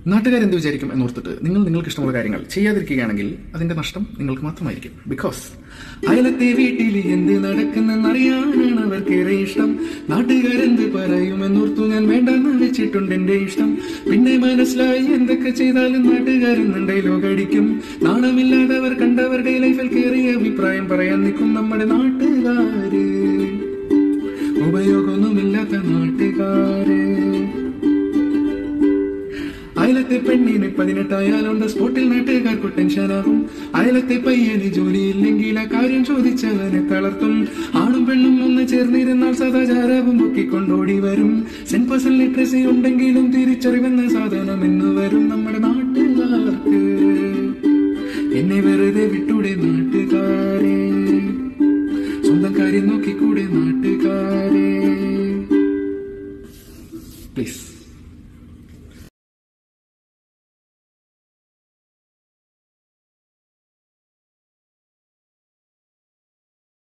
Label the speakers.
Speaker 1: നാട്ടുകാരെന്ത് വിചാരിക്കും എന്നോർത്തിട്ട് നിങ്ങൾ നിങ്ങൾക്ക് ഇഷ്ടമുള്ള കാര്യങ്ങൾ ചെയ്യാതിരിക്കുകയാണെങ്കിൽ അതിന്റെ നഷ്ടം നിങ്ങൾക്ക് മാത്രമായിരിക്കും ബിക്കോസ് അയലത്തെ വീട്ടിൽ എന്ത് നടക്കുന്നെന്നറിയാനാണ് അവർക്കേറെ ഇഷ്ടം നാട്ടുകാരെന്ത് പറയുമെന്നോർത്തു ഞാൻ വേണ്ടെന്ന് വെച്ചിട്ടുണ്ട് എന്റെ ഇഷ്ടം പിന്നെ മനസ്സിലായി എന്തൊക്കെ ചെയ്താലും നാട്ടുകാരെന്നുണ്ടേ ലോകടിക്കും നാണമില്ലാതവർ കണ്ടവരുടെ ലൈഫിൽ കയറിയ അഭിപ്രായം പറയാൻ നിൽക്കും നമ്മുടെ നാട്ടുകാര് ഉപയോഗമൊന്നുമില്ലാത്ത നാട്ടുകാര് അയലത്തെ പെണ്ണിന് പതിനെട്ടായാലുണ്ട് സ്പോട്ടിൽ നാട്ടുകാർക്ക് ടെൻഷനാകും അയലത്തെ പയ്യന് ജോലിയില്ലെങ്കിൽ ആ കാര്യം ചോദിച്ചവനെ തളർത്തും ആണും പെണ്ണും ഒന്ന് ചേർന്നിരുന്നാൽ സദാചാരവും പൊക്കിക്കൊണ്ടോടി വരും സെൻ പേഴ്സൺ ലിറ്ററസി ഉണ്ടെങ്കിലും തിരിച്ചറിവെന്ന സാധനം എന്ന് വരും നമ്മൾ